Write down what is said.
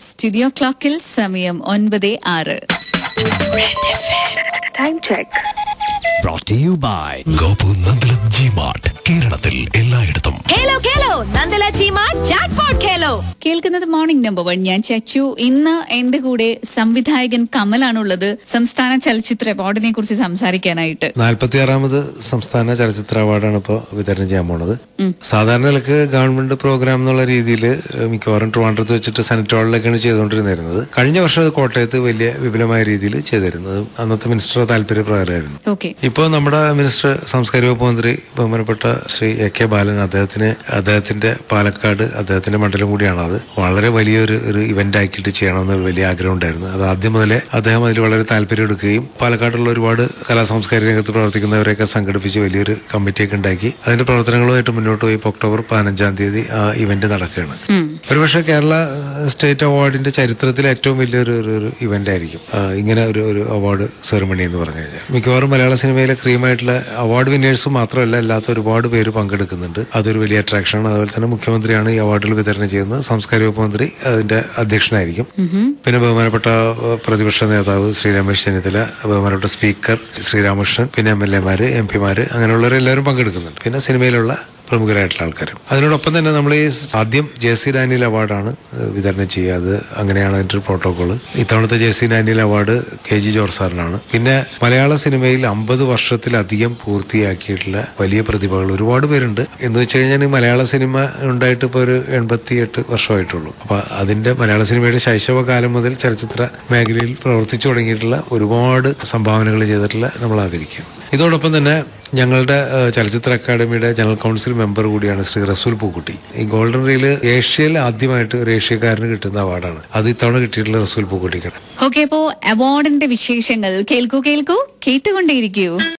Studio ക്ലോക്കിൽ സമയം ഒൻപത് ആറ് Time check. brought to you by Gopu Nandalam G mart കേരളത്തിൽ എല്ലായിടത്തും ഖേലോ ഖേലോ നന്ദല ചീമാ ജാക്ക്പോട്ട് ഖേലോ കേൾക്കുന്നത് മോർണിംഗ് നമ്പർ വൺ ഞാൻ ചച്ചു ഇന്ന് എന്റെ കൂടെ സംവിധായകൻ കമലാണുള്ളത് സംസ്ഥാന ചലച്ചിത്ര അവാർഡിനെ കുറിച്ച് സംസാരിക്കാനായിട്ട് നാൽപ്പത്തിയാറാമത് സംസ്ഥാന ചലച്ചിത്ര അവാർഡാണ് ഇപ്പോൾ വിതരണം ചെയ്യാൻ പോണത് സാധാരണ നിലക്ക് ഗവൺമെന്റ് പ്രോഗ്രാം എന്നുള്ള രീതിയിൽ മിക്കവാറും ട്രിവാൻഡ്രത്ത് വെച്ചിട്ട് സെനറ്റ് ഹാളിലൊക്കെയാണ് ചെയ്തുകൊണ്ടിരുന്നത് കഴിഞ്ഞ വർഷം അത് കോട്ടയത്ത് വലിയ വിപുലമായ രീതിയിൽ ചെയ്തിരുന്നത് അന്നത്തെ മിനിസ്റ്റർ താല്പര്യപ്രകാരമായിരുന്നു ഓക്കെ ഇപ്പോൾ നമ്മുടെ മിനിസ്റ്റർ സാംസ്കാരിക വകുപ്പ് മന്ത്രി ബഹുമാനപ്പെട്ട ശ്രീ എ കെ ബാലൻ അദ്ദേഹത്തിന് അദ്ദേഹത്തിന്റെ പാലക്കാട് അദ്ദേഹത്തിന്റെ മണ്ഡലം കൂടിയാണ് അത് വളരെ വലിയൊരു ഒരു ഇവന്റ് ആക്കിയിട്ട് ചെയ്യണമെന്നൊരു വലിയ ആഗ്രഹം ഉണ്ടായിരുന്നു അത് ആദ്യം മുതലേ അദ്ദേഹം അതിൽ വളരെ താല്പര്യം എടുക്കുകയും പാലക്കാടുള്ള ഒരുപാട് കലാ സാംസ്കാരിക രംഗത്ത് പ്രവർത്തിക്കുന്നവരെയൊക്കെ സംഘടിപ്പിച്ച് വലിയൊരു കമ്മിറ്റിയൊക്കെ ഉണ്ടാക്കി അതിന്റെ പ്രവർത്തനങ്ങളുമായിട്ട് മുന്നോട്ട് പോയി ഇപ്പോൾ ഒക്ടോബർ പതിനഞ്ചാം തീയതി ആ ഇവന്റ് നടക്കുകയാണ് ഒരുപക്ഷെ കേരള സ്റ്റേറ്റ് അവാർഡിന്റെ ചരിത്രത്തിലെ ഏറ്റവും വലിയൊരു ഒരു ഒരു ഇവന്റ് ആയിരിക്കും ആ, ഇങ്ങനെ ഒരു ഒരു അവാർഡ് സെറിമണി എന്ന് പറഞ്ഞു കഴിഞ്ഞാൽ മിക്കവാറും മലയാള സിനിമയിലെ ക്രീമായിട്ടുള്ള അവാർഡ് വിന്നേഴ്സും മാത്രമല്ല അല്ലാത്ത ഒരുപാട് പേര് പങ്കെടുക്കുന്നുണ്ട് അതൊരു വലിയ അട്രാക്ഷനാണ് അതുപോലെ തന്നെ മുഖ്യമന്ത്രിയാണ് ഈ അവാർഡുകൾ വിതരണം ചെയ്യുന്നത് സാംസ്കാരിക വകുപ്പ് മന്ത്രി അതിന്റെ അധ്യക്ഷനായിരിക്കും പിന്നെ ബഹുമാനപ്പെട്ട ആ, പ്രതിപക്ഷ നേതാവ് ശ്രീ രമേശ് ചെന്നിത്തല ബഹുമാനപ്പെട്ട സ്പീക്കർ ശ്രീരാമകൃഷ്ണൻ പിന്നെ എം എൽ എമാര് എം പിമാര് അങ്ങനെയുള്ളവരെല്ലാവരും പങ്കെടുക്കുന്നുണ്ട് പിന്നെ സിനിമയിലുള്ള പ്രമുഖരായിട്ടുള്ള ആൾക്കാരും അതിനോടൊപ്പം തന്നെ നമ്മൾ ഈ ആദ്യം ജെ സി ഡാനിയൽ അവാർഡാണ് ഏഹ്, വിതരണം ചെയ്യുക അത് അങ്ങനെയാണ് അതിന്റെ ഒരു പ്രോട്ടോകോള് ഇത്തവണത്തെ J C Daniel award K G George സാറിനാണ് പിന്നെ മലയാള സിനിമയിൽ അമ്പത് വർഷത്തിലധികം പൂർത്തിയാക്കിയിട്ടുള്ള വലിയ പ്രതിഭകൾ ഒരുപാട് പേരുണ്ട് എന്ന് വെച്ച് കഴിഞ്ഞാൽ ഈ മലയാള സിനിമ ഉണ്ടായിട്ട് ഇപ്പോൾ ഒരു എൺപത്തി എട്ട് വർഷമായിട്ടുള്ളൂ അപ്പൊ അതിന്റെ മലയാള സിനിമയുടെ ശൈശവകാലം മുതൽ ചലച്ചിത്ര മേഖലയിൽ പ്രവർത്തിച്ചു തുടങ്ങിയിട്ടുള്ള ഒരുപാട് സംഭാവനകൾ ചെയ്തിട്ടുള്ള നമ്മൾ ആദരിക്കും ഇതോടൊപ്പം തന്നെ ഞങ്ങളുടെ ഏഹ്, ചലച്ചിത്ര അക്കാദമിയുടെ ജനറൽ കൗൺസിൽ മെമ്പർ കൂടിയാണ് ശ്രീ റസൂൽ പൂക്കുട്ടി ഈ ഗോൾഡൻ റീല് ഏഷ്യയിൽ ആദ്യമായിട്ട് ഒരു ഏഷ്യക്കാരന് കിട്ടുന്ന അവാർഡാണ് അത് ഇത്തവണ കിട്ടിയിട്ടുള്ള റസൂൽ പൂക്കുട്ടിക്കാണ് ഓക്കെ അപ്പോ അവാർഡിന്റെ വിശേഷങ്ങൾ കേൾക്കൂ കേൾക്കൂ കേട്ടുകൊണ്ടേയിരിക്കൂ